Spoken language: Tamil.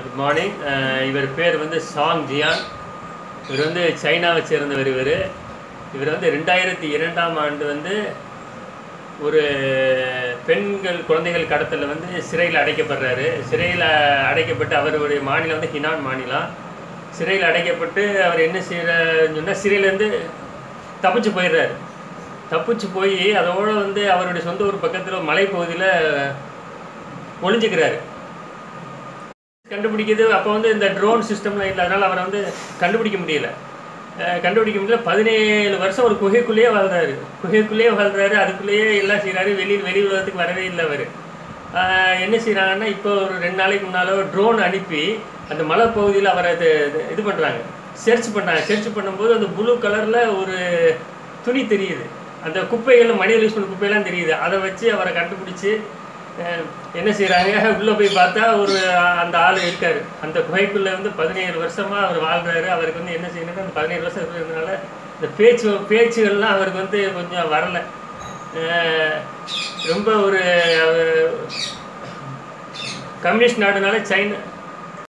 குட் மார்னிங் இவர் பேர் வந்து சாங் ஜியான் இவர் வந்து சைனாவை சேர்ந்தவர் இவர் இவர் வந்து ரெண்டாயிரத்தி இரண்டாம் ஆண்டு வந்து ஒரு பெண்கள் குழந்தைகள் கடத்தலில் வந்து சிறையில் அடைக்கப்படுறாரு சிறையில் அடைக்கப்பட்டு அவருடைய மாநிலம் வந்து ஹினான் மாநிலம் சிறையில் அடைக்கப்பட்டு அவர் என்ன செய்கிறாருன்னு சொன்னால் சிறையிலேருந்து தப்பிச்சு போயிடுறாரு தப்பிச்சு போய் அதோட வந்து அவருடைய சொந்த ஊர் பக்கத்தில் மலைப்பகுதியில் ஒளிஞ்சுக்கிறாரு கண்டுபிடிக்கிறது அப்போ வந்து இந்த ட்ரோன் சிஸ்டம்லாம் இல்லை அதனால் அவரை வந்து கண்டுபிடிக்க முடியல அஹ் கண்டுபிடிக்க முடியல பதினேழு வருஷம் ஒரு குகைக்குள்ளேயே வாழ்றாரு குகைக்குள்ளேயே வாழ்றாரு அதுக்குள்ளேயே எல்லாம் செய்கிறாரு வெளியில் வெளி உலகத்துக்கு வரவே இல்லை அவர் என்ன செய்கிறாங்கன்னா இப்போ ஒரு ரெண்டு நாளைக்கு முன்னால் ட்ரோன் அனுப்பி அந்த மலைப்பகுதியில் அவரை இது இது- இது பண்ணுறாங்க சர்ச் பண்ணுறாங்க சர்ச் பண்ணும்போது அந்த ப்ளூ கலரில் ஒரு துணி தெரியுது அந்த குப்பைகள் மனிதர் யூஸ் பண்ண குப்பையெல்லாம் தெரியுது அதை வச்சு அவரை கண்டுபிடிச்சி அஹ், என்ன செய்கிறாங்க உள்ளே போய் பார்த்தா ஒரு அஹ், அந்த ஆள் இருக்காரு அந்த குகைக்குள்ளே வந்து பதினேழு வருஷமாக அவர் வாழ்றாரு அவருக்கு வந்து என்ன செய்யணும்னா அந்த பதினேழு வருஷம் இருக்கிறதுனால இந்த பேச்சு பேச்சுகள்லாம் அவருக்கு வந்து கொஞ்சம் வரல அஹ், ரொம்ப ஒரு அவர் கம்யூனிஸ்ட் நாடுனால சைனா